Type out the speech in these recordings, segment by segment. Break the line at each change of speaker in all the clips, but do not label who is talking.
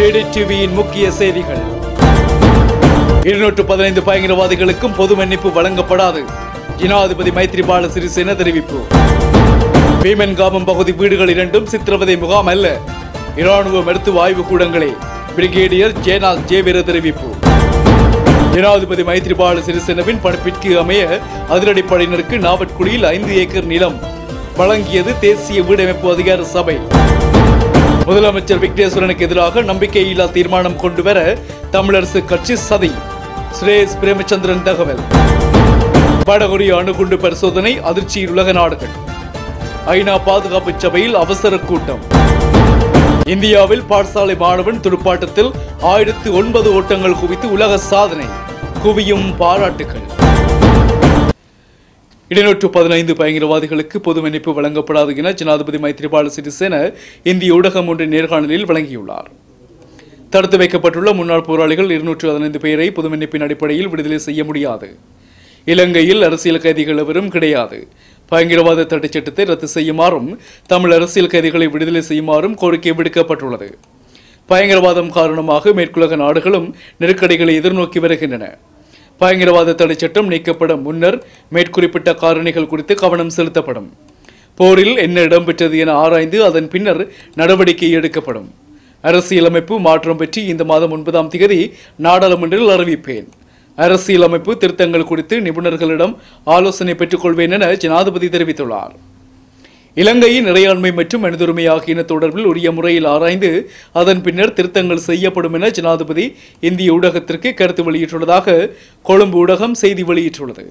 விடி டிவியின் முக்கிய செய்திகள் இருநூற்று பதினைந்து பயங்கரவாதிகளுக்கும் பொது மன்னிப்பு வழங்கப்படாது ஜனாதிபதி மைத்ரிபால சிறிசேன தெரிவிப்பு பீமன்காமம் பகுதி வீடுகள் இரண்டும் சித்திரவதை முகாம் அல்ல இராணுவ மருத்துவ ஆய்வு கூடங்களே பிரிகேடியர் ஜேனால் ஜேவீர தெரிவிப்பு ஜனாதிபதி மைத்ரிபால சிறிசேனவின் பணிப்பிற்கு அமைய அதிரடிப்படையினருக்கு நாவட்குடியில் ஐந்து ஏக்கர் நிலம் வழங்கியது தேசிய வீடமைப்பு அதிகார சபை முதலமைச்சர் விக்னேஸ்வரனுக்கு எதிராக நம்பிக்கையில்லா தீர்மானம் கொண்டு வர தமிழரசு கட்சி சதி சுரேஷ் பிரேமச்சந்திரன் தகவல் வடகொரிய அணுகுண்டு பரிசோதனை அதிர்ச்சியில் உலக நாடுகள் ஐநா பாதுகாப்பு சபையில் அவசர கூட்டம் இந்தியாவில் பாடசாலை மாணவன் துடுப்பாட்டத்தில் ஆயிரத்து ஒன்பது ஓட்டங்கள் குவித்து உலக சாதனை குவியும் பாராட்டுகள் இடைநூற்று பதினைந்து பயங்கரவாதிகளுக்கு பொது மன்னிப்பு வழங்கப்படாது என ஜனாதிபதி மைத்ரிபால சிறிசேன இந்திய ஊடகம் ஒன்றின் நேர்காணலில் வழங்கியுள்ளார் தடுத்து வைக்கப்பட்டுள்ள முன்னாள் போராளிகள் இருநூற்று பதினைந்து பேரை பொது மன்னிப்பின் அடிப்படையில் விடுதலை செய்ய முடியாது இலங்கையில் அரசியல் கைதிகள் எவரும் கிடையாது பயங்கரவாத தடைச் சட்டத்தை ரத்து செய்யுமாறும் தமிழ் அரசியல் கைதிகளை விடுதலை செய்யுமாறும் கோரிக்கை விடுக்கப்பட்டுள்ளது பயங்கரவாதம் காரணமாக மேற்குலக நாடுகளும் நெருக்கடிகளை எதிர்நோக்கி வருகின்றன பயங்கரவாத தடைச் சட்டம் நீக்கப்பட முன்னர் மேற்குறிப்பிட்ட காரணிகள் குறித்து கவனம் செலுத்தப்படும் போரில் என்ன இடம்பெற்றது என ஆராய்ந்து அதன் பின்னர் நடவடிக்கை எடுக்கப்படும் அரசியலமைப்பு மாற்றம் பற்றி இந்த மாதம் ஒன்பதாம் தேதி நாடாளுமன்றில் அறிவிப்பேன் அரசியலமைப்பு திருத்தங்கள் குறித்து நிபுணர்களிடம் ஆலோசனை பெற்றுக்கொள்வேன் என ஜனாதிபதி தெரிவித்துள்ளார் இலங்கையின் இறையாண்மை மற்றும் மனிதுரிமை ஆகியன தொடர்பில் உரிய முறையில் ஆராய்ந்து அதன் பின்னர் திருத்தங்கள் செய்யப்படும் என ஜனாதிபதி இந்திய ஊடகத்திற்கு கருத்து வெளியிட்டுள்ளதாக கொழும்பு ஊடகம் செய்தி வெளியிட்டுள்ளது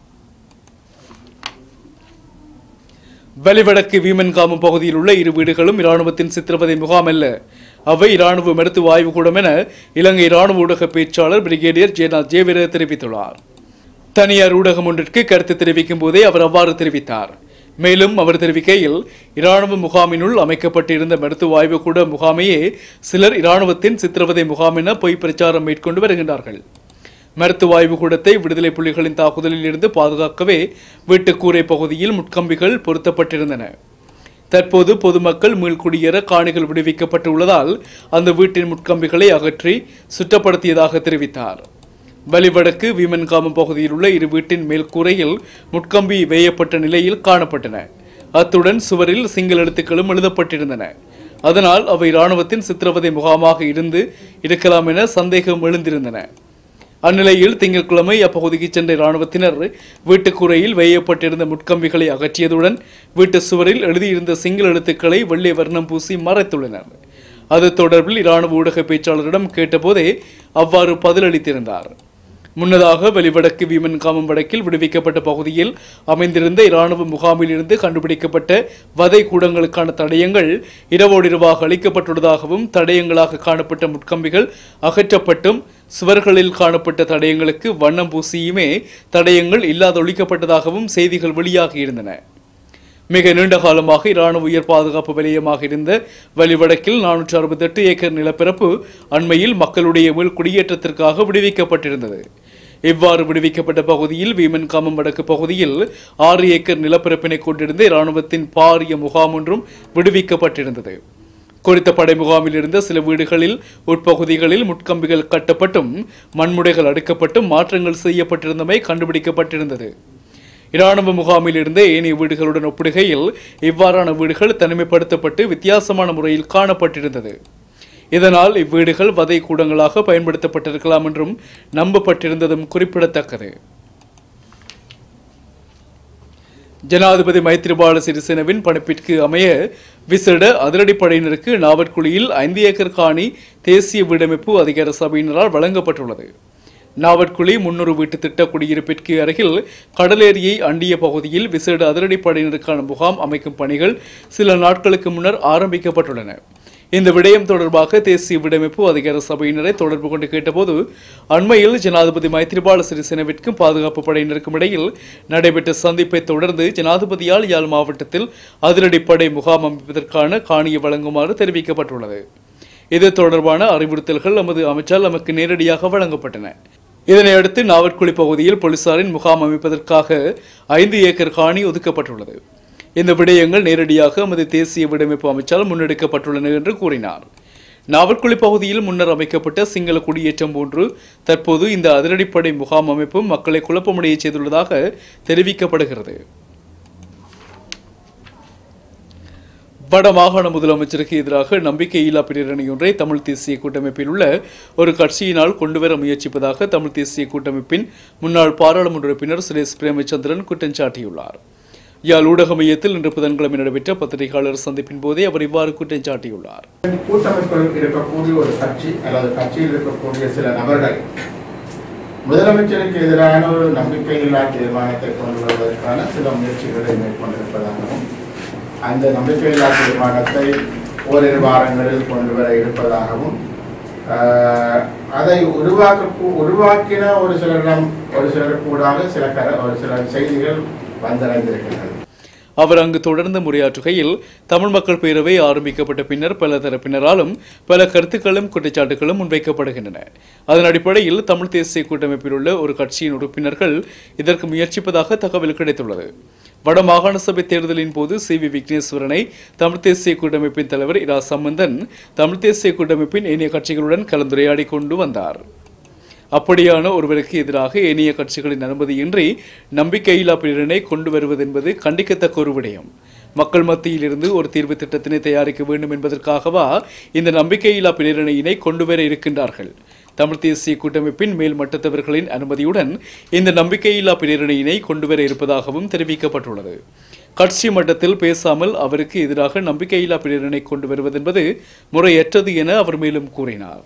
வலிவடக்கு வீமன்காமம் பகுதியில் உள்ள இரு வீடுகளும் இராணுவத்தின் சித்திரவதை முகாம் அல்ல அவை இராணுவ மருத்துவ ஆய்வுக்கூடம் என இலங்கை இராணுவ ஊடக பேச்சாளர் பிரிகேடியர் ஜேனால் ஜேவீர தெரிவித்துள்ளார் தனியார் ஊடகம் ஒன்றிற்கு கருத்து தெரிவிக்கும் போதே அவர் அவ்வாறு தெரிவித்தார் மேலும் அவர் தெரிவிக்கையில் இராணுவ முகாமினுள் அமைக்கப்பட்டிருந்த மருத்துவ ஆய்வுக்கூட முகாமையே சிலர் இராணுவத்தின் சித்திரவதை முகாம் என பொய் பிரச்சாரம் மேற்கொண்டு வருகின்றார்கள் மருத்துவ ஆய்வுக்கூடத்தை விடுதலை புலிகளின் தாக்குதலில் இருந்து பாதுகாக்கவே வீட்டுக்கூரை பகுதியில் முட்கம்பிகள் பொருத்தப்பட்டிருந்தன தற்போது பொதுமக்கள் மீள்குடியேற காணிகள் விடுவிக்கப்பட்டுள்ளதால் அந்த வீட்டின் முட்கம்பிகளை அகற்றி சுத்தப்படுத்தியதாக தெரிவித்தார் வலிவடக்கு வீமன்காமம் பகுதியில் உள்ள இரு வீட்டின் மேல்கூரையில் முட்கம்பி வேயப்பட்ட நிலையில் காணப்பட்டன அத்துடன் சுவரில் சிங்கள எழுத்துக்களும் எழுதப்பட்டிருந்தன அதனால் அவை இராணுவத்தின் சித்திரவதை முகாமாக இருந்து இருக்கலாம் என சந்தேகம் எழுந்திருந்தன அந்நிலையில் திங்கட்கிழமை அப்பகுதிக்கு சென்ற இராணுவத்தினர் வீட்டுக்குறையில் வேயப்பட்டிருந்த முட்கம்பிகளை அகற்றியதுடன் வீட்டு சுவரில் எழுதியிருந்த சிங்கள எழுத்துக்களை வெள்ளை வர்ணம் பூசி மறைத்துள்ளனர் அது தொடர்பில் இராணுவ ஊடக பேச்சாளரிடம் கேட்டபோதே அவ்வாறு பதிலளித்திருந்தார் முன்னதாக வெளிவடக்கு வீமன்காமம் வடக்கில் விடுவிக்கப்பட்ட பகுதியில் அமைந்திருந்த இராணுவ முகாமில் இருந்து கண்டுபிடிக்கப்பட்ட வதை கூடங்களுக்கான தடயங்கள் இரவோடிரவாக அளிக்கப்பட்டுள்ளதாகவும் தடயங்களாக காணப்பட்ட முட்கம்பிகள் அகற்றப்பட்டும் சுவர்களில் காணப்பட்ட தடயங்களுக்கு வண்ணம் பூசியுமே தடயங்கள் இல்லாதொழிக்கப்பட்டதாகவும் செய்திகள் வெளியாகியிருந்தன மிக நீண்ட காலமாக இராணுவ உயர் பாதுகாப்பு வலயமாக இருந்த வலிவடக்கில் நானூற்று அறுபத்தெட்டு ஏக்கர் நிலப்பரப்பு அண்மையில் மக்களுடைய மீள் குடியேற்றத்திற்காக விடுவிக்கப்பட்டிருந்தது இவ்வாறு விடுவிக்கப்பட்ட பகுதியில் வீமன்காமம் வடக்கு பகுதியில் ஆறு ஏக்கர் நிலப்பரப்பினை கொண்டிருந்த இராணுவத்தின் பாரிய முகாம் ஒன்றும் விடுவிக்கப்பட்டிருந்தது குறித்த படை முகாமில் இருந்த சில வீடுகளில் உட்பகுதிகளில் முட்கம்பிகள் கட்டப்பட்டும் மண்முடைகள் அடுக்கப்பட்டும் மாற்றங்கள் செய்யப்பட்டிருந்தமை கண்டுபிடிக்கப்பட்டிருந்தது இராணுவ முகாமில் இருந்த ஏனைய வீடுகளுடன் ஒப்பிடுகையில் இவ்வாறான வீடுகள் தனிமைப்படுத்தப்பட்டு வித்தியாசமான முறையில் காணப்பட்டிருந்தது இதனால் இவ்வீடுகள் வதை கூடங்களாக பயன்படுத்தப்பட்டிருக்கலாம் என்றும் நம்பப்பட்டிருந்ததும் குறிப்பிடத்தக்கது ஜனாதிபதி மைத்ரிபால சிறிசேனவின் பணிப்பிற்கு அமைய விசேட அதிரடிப்படையினருக்கு நாவற்குழியில் ஐந்து ஏக்கர் காணி தேசிய வீடமைப்பு அதிகார சபையினரால் வழங்கப்பட்டுள்ளது நாவற்குழி முன்னொரு வீட்டு திட்ட குடியிருப்பிற்கு அருகில் கடலேரியை அண்டிய பகுதியில் விசேட அதிரடிப்படையினருக்கான முகாம் அமைக்கும் பணிகள் சில நாட்களுக்கு முன்னர் ஆரம்பிக்கப்பட்டுள்ளன இந்த விடயம் தொடர்பாக தேசிய விடமைப்பு அதிகார சபையினரை தொடர்பு கொண்டு கேட்டபோது அண்மையில் ஜனாதிபதி மைத்ரிபால சிறிசேனவிற்கும் பாதுகாப்பு படையினருக்கும் இடையில் நடைபெற்ற சந்திப்பை தொடர்ந்து ஜனாதிபதியால் யாழ் மாவட்டத்தில் அதிரடிப்படை முகாம் அமைப்பதற்கான காணியை வழங்குமாறு தெரிவிக்கப்பட்டுள்ளது இது தொடர்பான அறிவுறுத்தல்கள் நமது அமைச்சால் நமக்கு நேரடியாக வழங்கப்பட்டன இதனையடுத்து நாவற்குழி பகுதியில் போலீசாரின் முகாம் அமைப்பதற்காக ஐந்து ஏக்கர் காணி ஒதுக்கப்பட்டுள்ளது இந்த விடயங்கள் நேரடியாக எமது தேசிய விடமைப்பு அமைச்சால் முன்னெடுக்கப்பட்டுள்ளன என்று கூறினார் நாவற்குழி பகுதியில் முன்னர் அமைக்கப்பட்ட சிங்கள குடியேற்றம் போன்று தற்போது இந்த அதிரடிப்படை முகாம் அமைப்பும் மக்களை குழப்பமடைய செய்துள்ளதாக தெரிவிக்கப்படுகிறது வட மாகாண முதலமைச்சருக்கு எதிராக நம்பிக்கையில்லா பிரேரணை ஒன்றை தமிழ் தேசிய கூட்டமைப்பில் உள்ள ஒரு கட்சியினால் கொண்டுவர முயற்சிப்பதாக தமிழ் தேசிய கூட்டமைப்பின் முன்னாள் பாராளுமன்ற உறுப்பினர் சுரேஷ் பிரேமச்சந்திரன் குற்றம் சாட்டியுள்ளார் யாழ் ஊடக மையத்தில் இன்று புதன்கிழமை நடைபெற்ற பத்திரிகையாளர் சந்திப்பின் போதே அவர் இவ்வாறு குற்றம் சாட்டியுள்ளார்
கூட்டமைப்பில் இருக்கக்கூடிய ஒரு கட்சி அல்லது கட்சியில் இருக்கக்கூடிய சில நபர்கள் முதலமைச்சருக்கு எதிரான ஒரு நம்பிக்கையில்லா தீர்மானத்தை கொண்டு வருவதற்கான சில முயற்சிகளை மேற்கொண்டிருப்பதாகவும் அந்த நம்பிக்கையில்லா தீர்மானத்தை ஓரிரு வாரங்களில் கொண்டு வர இருப்பதாகவும் ஆஹ், அதை உருவாக்க உருவாக்கின ஒரு சிலரிடம் ஒரு சிலர் கூடாக சில கர ஒரு சில செய்திகள் வந்தடைந்திருக்கின்றன
அவர் அங்கு தொடர்ந்து உரையாற்றுகையில் தமிழ் மக்கள் பேரவை ஆரம்பிக்கப்பட்ட பின்னர் பல தரப்பினராலும் பல கருத்துக்களும் குற்றச்சாட்டுகளும் முன்வைக்கப்படுகின்றன அதன் அடிப்படையில் தமிழ் தேசிய கூட்டமைப்பில் உள்ள ஒரு கட்சியின் உறுப்பினர்கள் இதற்கு முயற்சிப்பதாக தகவல் கிடைத்துள்ளது வட மாகாண சபை தேர்தலின் போது சி வி விக்னேஸ்வரனை தமிழ் தேசிய கூட்டமைப்பின் தலைவர் இரா சம்பந்தன் தமிழ் தேசிய கூட்டமைப்பின் ஏனைய கட்சிகளுடன் கலந்துரையாடி கொண்டு வந்தார் அப்படியான ஒருவருக்கு எதிராக ஏனைய கட்சிகளின் அனுமதியின்றி நம்பிக்கையில்லா பிரேரணை கொண்டு வருவது என்பது கண்டிக்கத்தக்க ஒரு விடயம் மக்கள் மத்தியில் இருந்து ஒரு தீர்வு திட்டத்தினை தயாரிக்க வேண்டும் என்பதற்காகவா இந்த நம்பிக்கையில்லா பிரேரணையினை கொண்டு வர இருக்கின்றார்கள் தமிழ் தேசிய கூட்டமைப்பின் மேல் மட்டத்தவர்களின் அனுமதியுடன் இந்த நம்பிக்கையில்லா பிரேரணையினை கொண்டு வர இருப்பதாகவும் தெரிவிக்கப்பட்டுள்ளது கட்சி மட்டத்தில் பேசாமல் அவருக்கு எதிராக நம்பிக்கையில்லா பிரேரணை கொண்டு வருவதென்பது முறையற்றது என அவர் மேலும் கூறினார்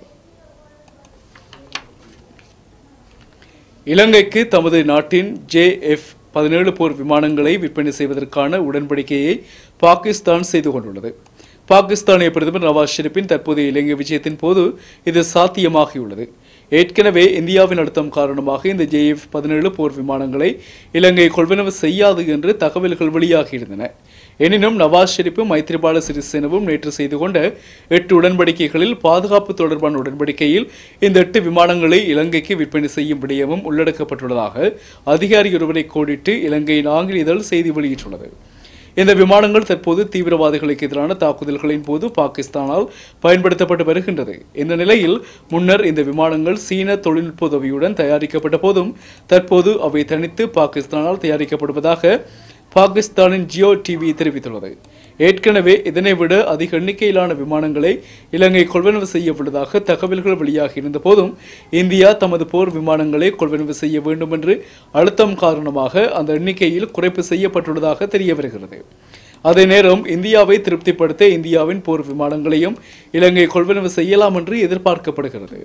இலங்கைக்கு தமது நாட்டின் ஜே எஃப் பதினேழு போர் விமானங்களை விற்பனை செய்வதற்கான உடன்படிக்கையை பாகிஸ்தான் செய்து கொண்டுள்ளது பாகிஸ்தானிய பிரதமர் நவாஸ் ஷெரீப்பின் தற்போதைய இலங்கை விஜயத்தின் போது இது சாத்தியமாகியுள்ளது ஏற்கனவே இந்தியாவின் அழுத்தம் காரணமாக இந்த ஜேஎஃப் பதினேழு போர் விமானங்களை இலங்கை கொள்வனவு செய்யாது என்று தகவல்கள் வெளியாகியிருந்தன எனினும் நவாஸ் ஷெரீப்பும் மைத்ரிபால சிறிசேனவும் நேற்று செய்து கொண்ட எட்டு உடன்படிக்கைகளில் பாதுகாப்பு தொடர்பான உடன்படிக்கையில் இந்த எட்டு விமானங்களை இலங்கைக்கு விற்பனை செய்யும் விடயமும் உள்ளடக்கப்பட்டுள்ளதாக அதிகாரி ஒருவரை கோடிட்டு இலங்கையின் ஆங்கில இதழ் செய்தி வெளியிட்டுள்ளது இந்த விமானங்கள் தற்போது தீவிரவாதிகளுக்கு எதிரான தாக்குதல்களின் போது பாகிஸ்தானால் பயன்படுத்தப்பட்டு வருகின்றது இந்த நிலையில் முன்னர் இந்த விமானங்கள் சீன தொழில்நுட்ப உதவியுடன் தயாரிக்கப்பட்ட போதும் தற்போது அவை தனித்து பாகிஸ்தானால் தயாரிக்கப்படுவதாக பாகிஸ்தானின் ஜியோ டிவி தெரிவித்துள்ளது ஏற்கனவே இதனை விட அதிக எண்ணிக்கையிலான விமானங்களை இலங்கை கொள்வனவு செய்ய உள்ளதாக தகவல்கள் வெளியாகி இருந்த போதும் இந்தியா தமது போர் விமானங்களை கொள்வனவு செய்ய வேண்டும் என்று அழுத்தம் காரணமாக அந்த எண்ணிக்கையில் குறைப்பு செய்யப்பட்டுள்ளதாக தெரிய வருகிறது அதே நேரம் இந்தியாவை திருப்திப்படுத்த இந்தியாவின் போர் விமானங்களையும் இலங்கை கொள்வனவு செய்யலாம் என்று எதிர்பார்க்கப்படுகிறது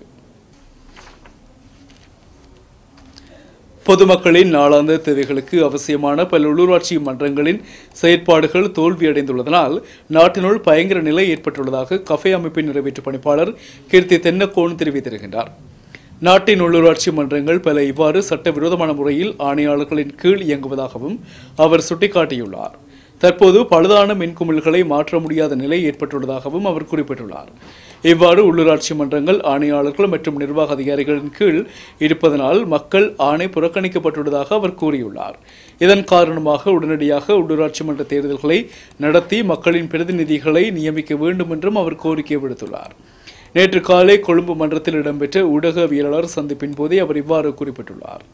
பொதுமக்களின் நாளாந்த தேவைகளுக்கு அவசியமான பல உள்ளூராட்சி மன்றங்களின் செயற்பாடுகள் தோல்வியடைந்துள்ளதனால் நாட்டினுள் பயங்கர நிலை ஏற்பட்டுள்ளதாக கஃபே அமைப்பின் நிறைவேற்று பணிப்பாளர் கீர்த்தி தென்னக்கோன் தெரிவித்திருக்கின்றார் நாட்டின் உள்ளூராட்சி மன்றங்கள் பல இவ்வாறு சட்டவிரோதமான முறையில் ஆணையாளர்களின் கீழ் இயங்குவதாகவும் அவர் சுட்டிக்காட்டியுள்ளார் தற்போது பழுதான மின்குமிழ்களை மாற்ற முடியாத நிலை ஏற்பட்டுள்ளதாகவும் அவர் குறிப்பிட்டுள்ளார் இவ்வாறு உள்ளூராட்சி மன்றங்கள் ஆணையாளர்கள் மற்றும் நிர்வாக அதிகாரிகளின் கீழ் இருப்பதனால் மக்கள் ஆணை புறக்கணிக்கப்பட்டுள்ளதாக அவர் கூறியுள்ளார் இதன் காரணமாக உடனடியாக உள்ளூராட்சி மன்ற தேர்தல்களை நடத்தி மக்களின் பிரதிநிதிகளை நியமிக்க வேண்டும் என்றும் அவர் கோரிக்கை விடுத்துள்ளார் நேற்று காலை கொழும்பு மன்றத்தில் இடம்பெற்ற ஊடகவியலாளர் சந்திப்பின் போதே அவர் இவ்வாறு குறிப்பிட்டுள்ளார்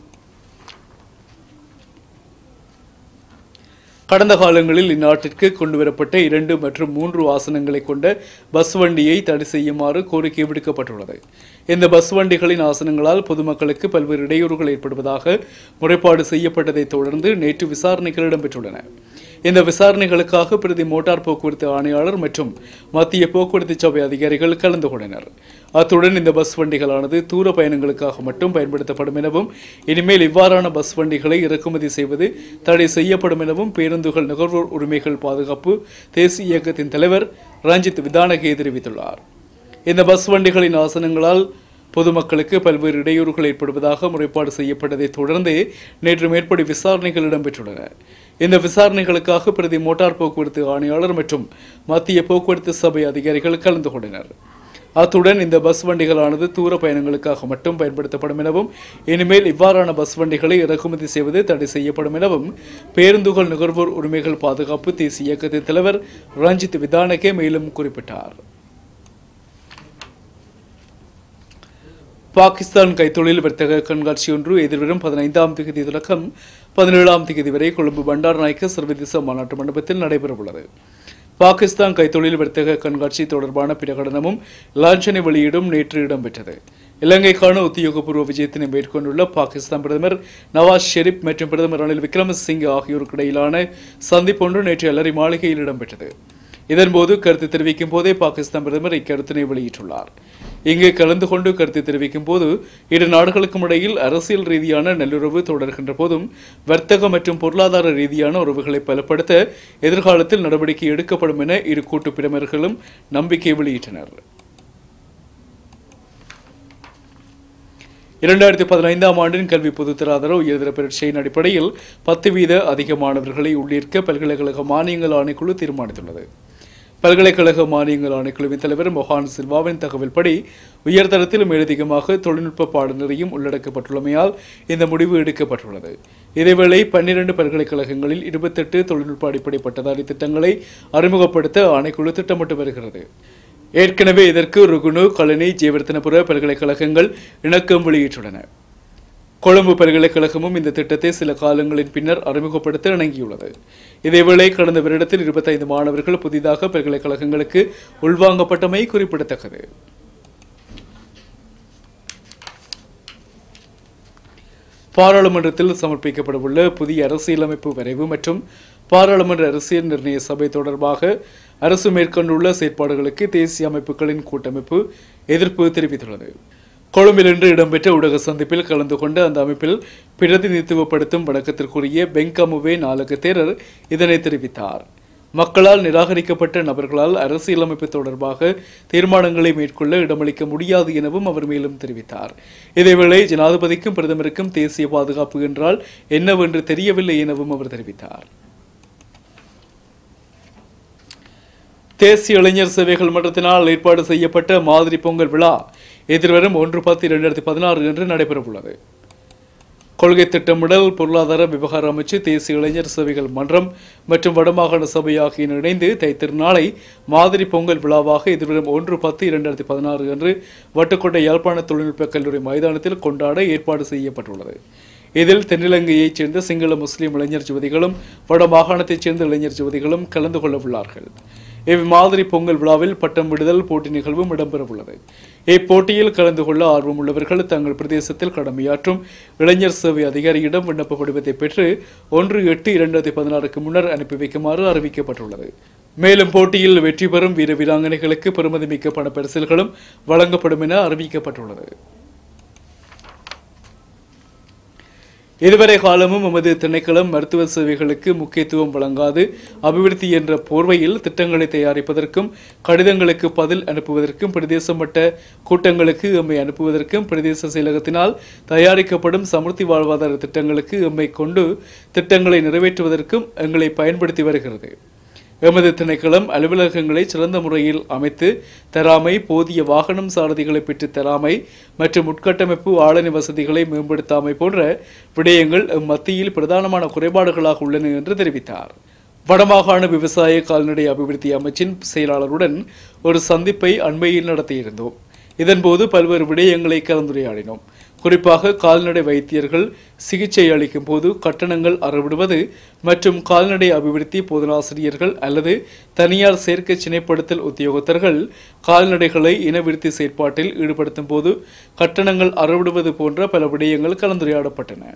கடந்த காலங்களில் இந்நாட்டிற்கு கொண்டுவரப்பட்ட இரண்டு மற்றும் மூன்று ஆசனங்களை கொண்ட பஸ் வண்டியை தடை செய்யுமாறு கோரிக்கை விடுக்கப்பட்டுள்ளது இந்த பஸ் வண்டிகளின் ஆசனங்களால் பொதுமக்களுக்கு பல்வேறு இடையூறுகள் ஏற்படுவதாக முறைப்பாடு செய்யப்பட்டதைத் தொடர்ந்து நேற்று விசாரணைகள் இடம்பெற்றுள்ளன இந்த விசாரணைகளுக்காக பிரதி மோட்டார் போக்குவரத்து ஆணையாளர் மற்றும் மத்திய போக்குவரத்து சபை அதிகாரிகள் கலந்து கொண்டனர் அத்துடன் இந்த பஸ் வண்டிகளானது தூர பயணங்களுக்காக மட்டும் பயன்படுத்தப்படும் எனவும் இனிமேல் இவ்வாறான பஸ் வண்டிகளை இறக்குமதி செய்வது தடை செய்யப்படும் எனவும் பேருந்துகள் நுகர்வோர் உரிமைகள் பாதுகாப்பு தேசிய இயக்கத்தின் தலைவர் ரஞ்சித் விதானகே தெரிவித்துள்ளார் இந்த பஸ் வண்டிகளின் ஆசனங்களால் பொதுமக்களுக்கு பல்வேறு இடையூறுகள் ஏற்படுவதாக முறைப்பாடு செய்யப்பட்டதைத் தொடர்ந்து நேற்று மேற்படி விசாரணைகள் இடம்பெற்றுள்ளன இந்த விசாரணைகளுக்காக பிரதி மோட்டார் போக்குவரத்து ஆணையாளர் மற்றும் மத்திய போக்குவரத்து சபை அதிகாரிகள் கலந்து கொண்டனர் அத்துடன் இந்த பஸ் வண்டிகளானது தூர பயணங்களுக்காக மட்டும் பயன்படுத்தப்படும் எனவும் இனிமேல் இவ்வாறான பஸ் வண்டிகளை இறக்குமதி செய்வது தடை செய்யப்படும் எனவும் பேருந்துகள் நுகர்வோர் உரிமைகள் பாதுகாப்பு தேசிய இயக்கத்தின் தலைவர் ரஞ்சித் விதானகே மேலும் குறிப்பிட்டார் பாகிஸ்தான் கைத்தொழில் வர்த்தக கண்காட்சி ஒன்று எதிர்வரும் பதினைந்தாம் தேதி தொடக்கம் பதினேழாம் தேதி வரை கொழும்பு பண்டாரநாயக்க சர்வதேச மாநாட்டு மண்டபத்தில் நடைபெறவுள்ளது பாகிஸ்தான் கைத்தொழில் வர்த்தக கண்காட்சி தொடர்பான பிரகடனமும் லாஞ்சனை வெளியீடும் நேற்று இடம்பெற்றது இலங்கைக்கான உத்தியோகபூர்வ விஜயத்தினை மேற்கொண்டுள்ள பாகிஸ்தான் பிரதமர் நவாஸ் ஷெரீப் மற்றும் பிரதமர் ரணில் விக்ரமசிங்கே ஆகியோருக்கு இடையிலான சந்திப்பொன்று நேற்று அலரி மாளிகையில் இடம்பெற்றது இதன்போது கருத்து தெரிவிக்கும் போதே பாகிஸ்தான் பிரதமர் இக்கருத்தினை வெளியிட்டுள்ளார் இங்கு கலந்து கொண்டு கருத்து தெரிவிக்கும் போது இரு நாடுகளுக்கும் இடையில் அரசியல் ரீதியான நல்லுறவு தொடர்கின்ற போதும் வர்த்தக மற்றும் பொருளாதார ரீதியான உறவுகளை பலப்படுத்த எதிர்காலத்தில் நடவடிக்கை எடுக்கப்படும் என இரு கூட்டு பிரமுகர்களும் நம்பிக்கை வெளியிட்டனர் இரண்டாயிரத்தி பதினைந்தாம் ஆண்டின் கல்வி பொதுத்தராதர உயர்தர பரீட்சையின் அடிப்படையில் பத்து வீத அதிக மாணவர்களை உள்ளிருக்க பல்கலைக்கழக மானியங்கள் ஆணைக்குழு தீர்மானித்துள்ளது பல்கலைக்கழக மானியங்கள் ஆணைக்குழுவின் தலைவர் மொஹான் சில்வாவின் தகவல்படி உயர்தரத்தில் மேலதிகமாக தொழில்நுட்ப பாடநெறியும் உள்ளடக்கப்பட்டுள்ளமையால் இந்த முடிவு எடுக்கப்பட்டுள்ளது இதேவேளை பன்னிரண்டு பல்கலைக்கழகங்களில் இருபத்தெட்டு தொழில்நுட்ப அடிப்படை பட்டதாரி திட்டங்களை அறிமுகப்படுத்த ஆணைக்குழு திட்டமிட்டு வருகிறது ஏற்கனவே இதற்கு ருகுணு கழனி ஜெயவர்த்தனபுர பல்கலைக்கழகங்கள் இணக்கம் வெளியிட்டுள்ளன கொழும்பு பல்கலைக்கழகமும் இந்த திட்டத்தை சில காலங்களின் பின்னர் அறிமுகப்படுத்த இணங்கியுள்ளது இதேவேளை கடந்த வருடத்தில் இருபத்தைந்து மாணவர்கள் புதிதாக பல்கலைக்கழகங்களுக்கு உள்வாங்கப்பட்டமை குறிப்பிடத்தக்கது பாராளுமன்றத்தில் சமர்ப்பிக்கப்படவுள்ள புதிய அரசியலமைப்பு வரைவு மற்றும் பாராளுமன்ற அரசியல் நிர்ணய சபை தொடர்பாக அரசு மேற்கொண்டுள்ள செயற்பாடுகளுக்கு தேசிய அமைப்புகளின் கூட்டமைப்பு எதிர்ப்பு தெரிவித்துள்ளது கொழும்பில் இன்று இடம்பெற்ற ஊடக சந்திப்பில் கலந்து கொண்ட அந்த அமைப்பில் பிரதிநிதித்துவப்படுத்தும் வணக்கத்திற்குரிய பெங்கமுவே நாலக தேரர் இதனை தெரிவித்தார் மக்களால் நிராகரிக்கப்பட்ட நபர்களால் அரசியலமைப்பு தொடர்பாக தீர்மானங்களை மேற்கொள்ள இடமளிக்க முடியாது எனவும் அவர் மேலும் தெரிவித்தார் இதேவேளை ஜனாதிபதிக்கும் பிரதமருக்கும் தேசிய பாதுகாப்பு என்றால் என்னவென்று தெரியவில்லை எனவும் அவர் தெரிவித்தார் தேசிய இளைஞர் சேவைகள் மன்றத்தினால் ஏற்பாடு செய்யப்பட்ட மாதிரி பொங்கல் விழா எதிர்வரும் ஒன்று பத்து இரண்டாயிரத்தி பதினாறு என்று நடைபெறவுள்ளது கொள்கை திட்டமிடல் பொருளாதார விவகார அமைச்சு தேசிய இளைஞர் சேவைகள் மன்றம் மற்றும் வடமாகாண சபை ஆகியன இணைந்து தைத்திருநாளை மாதிரி பொங்கல் விழாவாக எதிர்வரும் ஒன்று பத்து இரண்டாயிரத்தி பதினாறு அன்று வட்டுக்கோட்டை யாழ்ப்பாண தொழில்நுட்ப கல்லூரி மைதானத்தில் கொண்டாட ஏற்பாடு செய்யப்பட்டுள்ளது இதில் தென்னிலங்கையைச் சேர்ந்த சிங்கள முஸ்லிம் இளைஞர் யுவதிகளும் வட மாகாணத்தைச் சேர்ந்த இளைஞர் யுவதிகளும் கலந்து கொள்ள உள்ளார்கள் இம்மாதிரி பொங்கல் விழாவில் பட்டம் விடுதல் போட்டி நிகழ்வும் இடம்பெறவுள்ளது இப்போட்டியில் கலந்து கொள்ள ஆர்வம் உள்ளவர்கள் தங்கள் பிரதேசத்தில் கடமையாற்றும் இளைஞர் சேவை அதிகாரியிடம் விண்ணப்ப படிவத்தை பெற்று ஒன்று எட்டு இரண்டாயிரத்தி பதினாறுக்கு முன்னர் அனுப்பி வைக்குமாறு அறிவிக்கப்பட்டுள்ளது மேலும் போட்டியில் வெற்றி பெறும் வீர வீராங்கனைகளுக்கு பெருமதிமிக்க பண பரிசில்களும் வழங்கப்படும் என அறிவிக்கப்பட்டுள்ளது இதுவரை காலமும் எமது திணைக்களம் மருத்துவ சேவைகளுக்கு முக்கியத்துவம் வழங்காது அபிவிருத்தி என்ற போர்வையில் திட்டங்களை தயாரிப்பதற்கும் கடிதங்களுக்கு பதில் அனுப்புவதற்கும் பிரதேச மட்ட கூட்டங்களுக்கு எம்மை அனுப்புவதற்கும் பிரதேச செயலகத்தினால் தயாரிக்கப்படும் சமுர்த்தி வாழ்வாதார திட்டங்களுக்கு எம்மை கொண்டு திட்டங்களை நிறைவேற்றுவதற்கும் எங்களை பயன்படுத்தி வருகிறது எமது திணைக்களம் அலுவலகங்களை சிறந்த முறையில் அமைத்து தராமை போதிய வாகனம் சாரதிகளை பெற்று தராமை மற்றும் உட்கட்டமைப்பு ஆளணி வசதிகளை மேம்படுத்தாமை போன்ற விடயங்கள் மத்தியில் பிரதானமான குறைபாடுகளாக உள்ளன என்று தெரிவித்தார் வடமாகாண விவசாய கால்நடை அபிவிருத்தி அமைச்சின் செயலாளருடன் ஒரு சந்திப்பை அண்மையில் நடத்தியிருந்தோம் இதன்போது பல்வேறு விடயங்களை கலந்துரையாடினோம் குறிப்பாக கால்நடை வைத்தியர்கள் சிகிச்சை அளிக்கும் போது கட்டணங்கள் அறவிடுவது மற்றும் கால்நடை அபிவிருத்தி போதனாசிரியர்கள் அல்லது தனியார் சேர்க்கை சினைப்படுத்தல் உத்தியோகத்தர்கள் கால்நடைகளை இனவிருத்தி செயற்பாட்டில் ஈடுபடுத்தும் போது கட்டணங்கள் அறவிடுவது போன்ற பல விடயங்கள் கலந்துரையாடப்பட்டன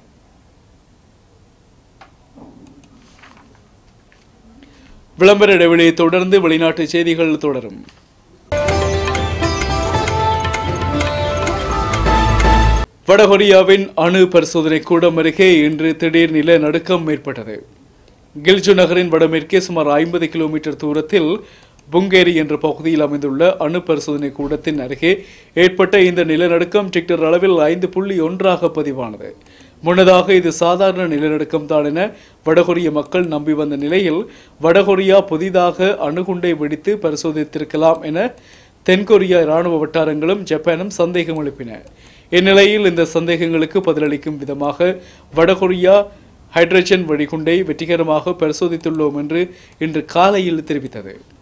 விளம்பர இடைவெளியை தொடர்ந்து வெளிநாட்டு செய்திகள் தொடரும் வடகொரியாவின் அணு பரிசோதனை கூடம் அருகே இன்று திடீர் நிலநடுக்கம் ஏற்பட்டது கில்ஜு நகரின் வடமேற்கே சுமார் ஐம்பது கிலோமீட்டர் தூரத்தில் புங்கேரி என்ற பகுதியில் அமைந்துள்ள அணு பரிசோதனை கூடத்தின் அருகே ஏற்பட்ட இந்த நிலநடுக்கம் டிக்டர் அளவில் ஐந்து புள்ளி ஒன்றாக பதிவானது முன்னதாக இது சாதாரண நிலநடுக்கம் தான் என வடகொரிய மக்கள் நம்பி வந்த நிலையில் வடகொரியா புதிதாக அணுகுண்டை வெடித்து பரிசோதித்திருக்கலாம் என தென்கொரியா இராணுவ வட்டாரங்களும் ஜப்பானும் சந்தேகம் எழுப்பின இந்நிலையில் இந்த சந்தேகங்களுக்கு பதிலளிக்கும் விதமாக வடகொரியா ஹைட்ரஜன் வெடிகுண்டை வெற்றிகரமாக பரிசோதித்துள்ளோம் என்று இன்று காலையில் தெரிவித்தது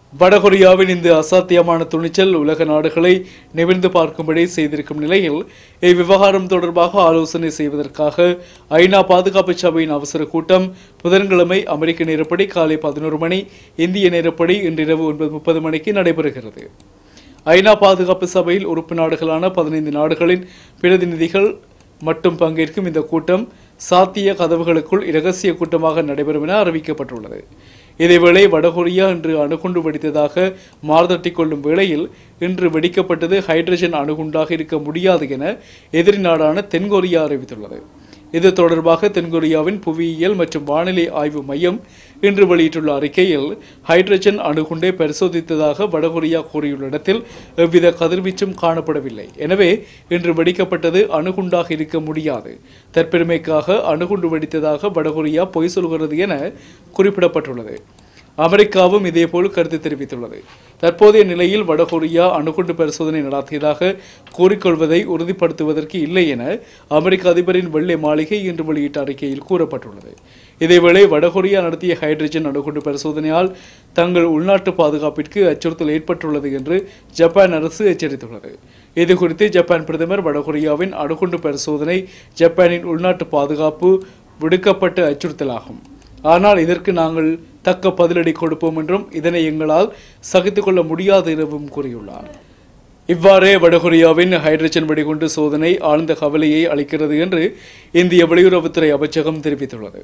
வடகொரியாவின் இந்த அசாத்தியமான துணிச்சல் உலக நாடுகளை நிமிர்ந்து பார்க்கும்படி செய்திருக்கும் நிலையில் இவ்விவகாரம் தொடர்பாக ஆலோசனை செய்வதற்காக ஐநா பாதுகாப்பு சபையின் அவசர கூட்டம் புதன்கிழமை அமெரிக்க நேரப்படி காலை பதினோரு மணி இந்திய நேரப்படி இன்றிரவு ஒன்பது முப்பது மணிக்கு நடைபெறுகிறது ஐநா பாதுகாப்பு சபையில் உறுப்பு நாடுகளான பதினைந்து நாடுகளின் பிரதிநிதிகள் மட்டும் பங்கேற்கும் இந்த கூட்டம் சாத்திய கதவுகளுக்குள் இரகசிய கூட்டமாக நடைபெறும் என அறிவிக்கப்பட்டுள்ளது இதேவேளை வடகொரியா இன்று அணுகுண்டு வெடித்ததாக மார்தட்டிக் கொள்ளும் வேளையில் இன்று வெடிக்கப்பட்டது ஹைட்ரஜன் அணுகுண்டாக இருக்க முடியாது என எதிரி நாடான தென்கொரியா அறிவித்துள்ளது இது தொடர்பாக தென்கொரியாவின் புவியியல் மற்றும் வானிலை ஆய்வு மையம் இன்று வெளியிட்டுள்ள அறிக்கையில் ஹைட்ரஜன் அணுகுண்டை பரிசோதித்ததாக வடகொரியா கூறியுள்ள இடத்தில் எவ்வித கதிர்வீச்சும் காணப்படவில்லை எனவே இன்று வெடிக்கப்பட்டது அணுகுண்டாக இருக்க முடியாது தற்பெருமைக்காக அணுகுண்டு வெடித்ததாக வடகொரியா பொய் சொல்கிறது என குறிப்பிடப்பட்டுள்ளது அமெரிக்காவும் இதேபோல் கருத்து தெரிவித்துள்ளது தற்போதைய நிலையில் வடகொரியா அணுகுண்டு பரிசோதனை நடத்தியதாக கூறிக்கொள்வதை உறுதிப்படுத்துவதற்கு இல்லை என அமெரிக்க அதிபரின் வெள்ளை மாளிகை இன்று வெளியிட்ட அறிக்கையில் கூறப்பட்டுள்ளது இதேவேளை வடகொரியா நடத்திய ஹைட்ரஜன் அணுகுண்டு பரிசோதனையால் தங்கள் உள்நாட்டு பாதுகாப்பிற்கு அச்சுறுத்தல் ஏற்பட்டுள்ளது என்று ஜப்பான் அரசு எச்சரித்துள்ளது இது குறித்து ஜப்பான் பிரதமர் வடகொரியாவின் அணுகுண்டு பரிசோதனை ஜப்பானின் உள்நாட்டு பாதுகாப்பு விடுக்கப்பட்ட அச்சுறுத்தலாகும் ஆனால் இதற்கு நாங்கள் தக்க பதிலடி கொடுப்போம் என்றும் இதனை எங்களால் சகித்துக் கொள்ள முடியாது எனவும் கூறியுள்ளார் இவ்வாறே வடகொரியாவின் ஹைட்ரஜன் வெடிகுண்டு சோதனை ஆழ்ந்த கவலையை அளிக்கிறது என்று இந்திய வெளியுறவுத்துறை அமைச்சகம் தெரிவித்துள்ளது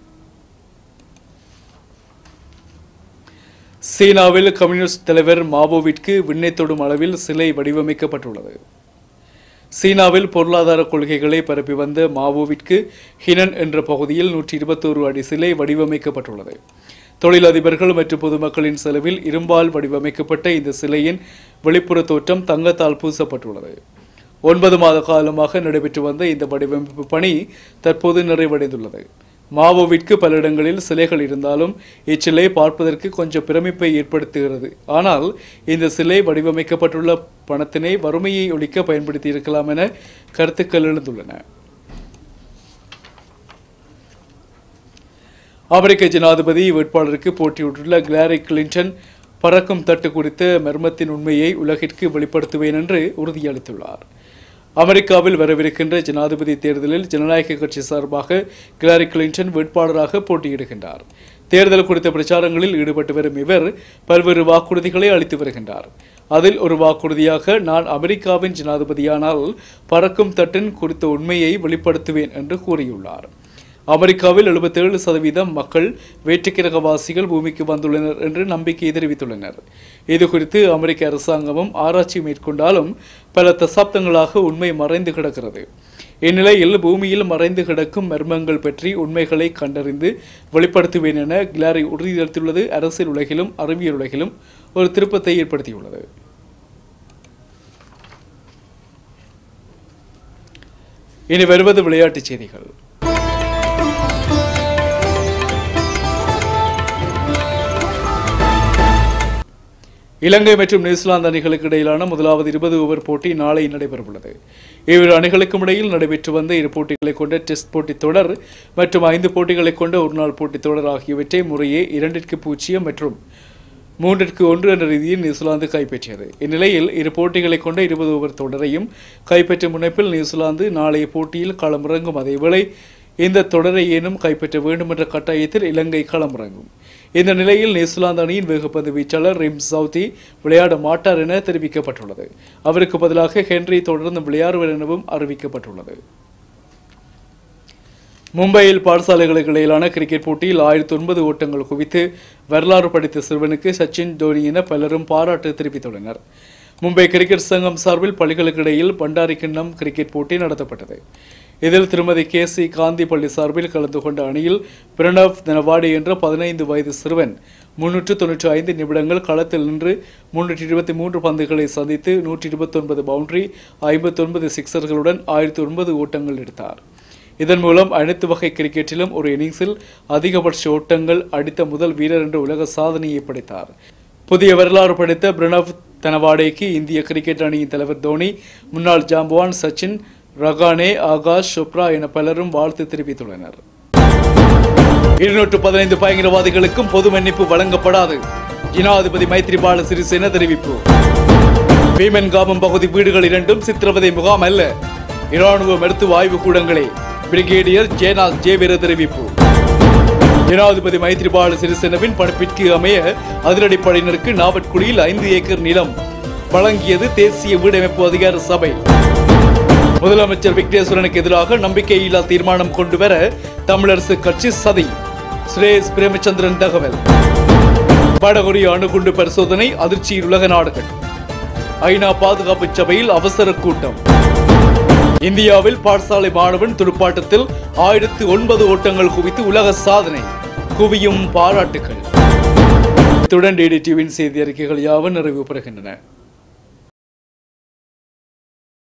சீனாவில் கம்யூனிஸ்ட் தலைவர் மாவோவிற்கு விண்ணை தொடும் அளவில் சிலை வடிவமைக்கப்பட்டுள்ளது சீனாவில் பொருளாதார கொள்கைகளை பரப்பி வந்த மாவோவிற்கு ஹினன் என்ற பகுதியில் நூற்றி இருபத்தோரு அடி சிலை வடிவமைக்கப்பட்டுள்ளது தொழிலதிபர்கள் மற்றும் பொதுமக்களின் செலவில் இரும்பால் வடிவமைக்கப்பட்ட இந்த சிலையின் வெளிப்புற தோற்றம் தங்கத்தால் பூசப்பட்டுள்ளது ஒன்பது மாத காலமாக நடைபெற்று வந்த இந்த வடிவமைப்பு பணி தற்போது நிறைவடைந்துள்ளது மாவோவிற்கு பல இடங்களில் சிலைகள் இருந்தாலும் இச்சிலை பார்ப்பதற்கு கொஞ்சம் பிரமிப்பை ஏற்படுத்துகிறது ஆனால் இந்த சிலை வடிவமைக்கப்பட்டுள்ள பணத்தினை வறுமையை ஒழிக்க பயன்படுத்தி இருக்கலாம் என கருத்துக்கள் எழுந்துள்ளன அமெரிக்க ஜனாதிபதி வேட்பாளருக்கு போட்டியிட்டுள்ள கிளாரி கிளின்டன் பறக்கும் தட்டு குறித்த மர்மத்தின் உண்மையை உலகிற்கு வெளிப்படுத்துவேன் என்று உறுதியளித்துள்ளார் அமெரிக்காவில் வரவிருக்கின்ற ஜனாதிபதி தேர்தலில் ஜனநாயக கட்சி சார்பாக கிளாரி கிளின்டன் வேட்பாளராக போட்டியிடுகின்றார் தேர்தல் குறித்த பிரச்சாரங்களில் ஈடுபட்டு வரும் இவர் பல்வேறு வாக்குறுதிகளை அளித்து வருகின்றார் அதில் ஒரு வாக்குறுதியாக நான் அமெரிக்காவின் ஜனாதிபதியானால் பறக்கும் தட்டின் குறித்த உண்மையை வெளிப்படுத்துவேன் என்று கூறியுள்ளார் அமெரிக்காவில் 77% சதவீதம் மக்கள் வேற்றுக்கிரகவாசிகள் பூமிக்கு வந்துள்ளனர் என்று நம்பிக்கை தெரிவித்துள்ளனர் இது குறித்து அமெரிக்க அரசாங்கமும் ஆராய்ச்சி மேற்கொண்டாலும் பல தசாப்தங்களாக உண்மை மறைந்து கிடக்கிறது இந்நிலையில் பூமியில் மறைந்து கிடக்கும் மர்மங்கள் பற்றி உண்மைகளை கண்டறிந்து வெளிப்படுத்துவேன் என கிளாரி உறுதியளித்துள்ளது அரசியல் உலகிலும் அறிவியல் உலகிலும் ஒரு திருப்பத்தை ஏற்படுத்தியுள்ளது இனி வருவது விளையாட்டுச் செய்திகள் இலங்கை மற்றும் நியூசிலாந்து அணிகளுக்கு இடையிலான முதலாவது இருபது ஓவர் போட்டி நாளை நடைபெறவுள்ளது இவ்விரு அணிகளுக்கும் இடையில் நடைபெற்று வந்த இரு போட்டிகளை கொண்ட டெஸ்ட் போட்டித் தொடர் மற்றும் ஐந்து போட்டிகளை கொண்ட ஒருநாள் போட்டித் தொடர் ஆகியவற்றை முறையே இரண்டிற்கு பூஜ்ஜியம் மற்றும் மூன்றிற்கு ஒன்று என்ற ரீதியில் நியூசிலாந்து கைப்பற்றியது இந்நிலையில் இரு போட்டிகளை கொண்ட இருபது ஓவர் தொடரையும் கைப்பற்றும் முனைப்பில் நியூசிலாந்து நாளைய போட்டியில் களமிறங்கும் அதேவேளை இந்த தொடரை ஏனும் கைப்பற்ற வேண்டும் என்ற கட்டாயத்தில் இலங்கை களமிறங்கும் இந்த நிலையில் நியூசிலாந்து அணியின் வேகப்பந்து வீச்சாளர் ரிம் சவுதி விளையாட மாட்டார் என தெரிவிக்கப்பட்டுள்ளது அவருக்கு பதிலாக ஹென்றி தொடர்ந்து விளையாடுவர் எனவும் அறிவிக்கப்பட்டுள்ளது மும்பையில் பாடசாலைகளுக்கு இடையிலான கிரிக்கெட் போட்டியில் ஆயிரத்தி ஒன்பது ஓட்டங்கள் குவித்து வரலாறு படித்த சிறுவனுக்கு சச்சின் தோனி என பலரும் பாராட்டு தெரிவித்துள்ளனர் மும்பை கிரிக்கெட் சங்கம் சார்பில் பள்ளிகளுக்கு இடையில் பண்டாரி கிண்ணம் கிரிக்கெட் போட்டி நடத்தப்பட்டது இதில் திருமதி கே சி காந்தி பள்ளி சார்பில் கலந்து கொண்ட அணியில் பிரணவ் தனவாடி என்ற பதினைந்து வயது சிறுவன் முன்னூற்று தொன்னூற்றி ஐந்து நிமிடங்கள் களத்தில் நின்று முன்னூற்றி இருபத்தி மூன்று பந்துகளை சந்தித்து நூற்றி இருபத்தொன்பது பவுண்டரி ஐம்பத்தொன்பது சிக்சர்களுடன் ஆயிரத்தி ஒன்பது ஓட்டங்கள் எடுத்தார் இதன் மூலம் அனைத்து வகை கிரிக்கெட்டிலும் ஒரு இன்னிங்ஸில் அதிகபட்ச ஓட்டங்கள் அடித்த முதல் வீரர் என்ற உலக சாதனையை படைத்தார் புதிய வரலாறு படைத்த பிரணவ் தனவாடேக்கு இந்திய கிரிக்கெட் அணியின் தலைவர் தோனி முன்னாள் ஜாம்பவான் சச்சின் ரகானே ஆகாஷ் சோப்ரா என பலரும் வாழ்த்து தெரிவித்துள்ளனர் இருநூற்று பதினைந்து பயங்கரவாதிகளுக்கும் பொது மன்னிப்பு வழங்கப்படாது ஜனாதிபதி மைத்ரிபால சிறிசேன தெரிவிப்பு பீமன்காமம் பகுதி வீடுகள் இரண்டும் சித்திரவதை முகாம் அல்ல இராணுவ மருத்துவ ஆய்வு கூடங்களே பிரிகேடியர் ஜேனால் ஜேவீர தெரிவிப்பு ஜனாதிபதி மைத்ரிபால சிறிசேனவின் பணிப்பிற்கு அமைய அதிரடிப்படையினருக்கு நாவட்குடியில் ஐந்து ஏக்கர் நிலம் வழங்கியது தேசிய வீடமைப்பு அதிகார சபை முதலமைச்சர் விக்னேஸ்வரனுக்கு எதிராக நம்பிக்கையில்லா தீர்மானம் கொண்டு வர தமிழரசு கட்சி சதி சுரேஷ் பிரேமச்சந்திரன் தகவல் வடகொரிய அணுகுண்டு பரிசோதனை அதிர்ச்சியில் உலக நாடுகள் ஐநா பாதுகாப்பு சபையில் அவசர கூட்டம் இந்தியாவில் பாடசாலை மாணவன் துடுப்பாட்டத்தில் ஆயிரத்து ஒன்பது ஓட்டங்கள் குவித்து உலக சாதனை குவியும் பாராட்டுகள் இத்துடன் டிடி டிவியின் செய்தி அறிக்கைகள் யாவும் நிறைவு பெறுகின்றன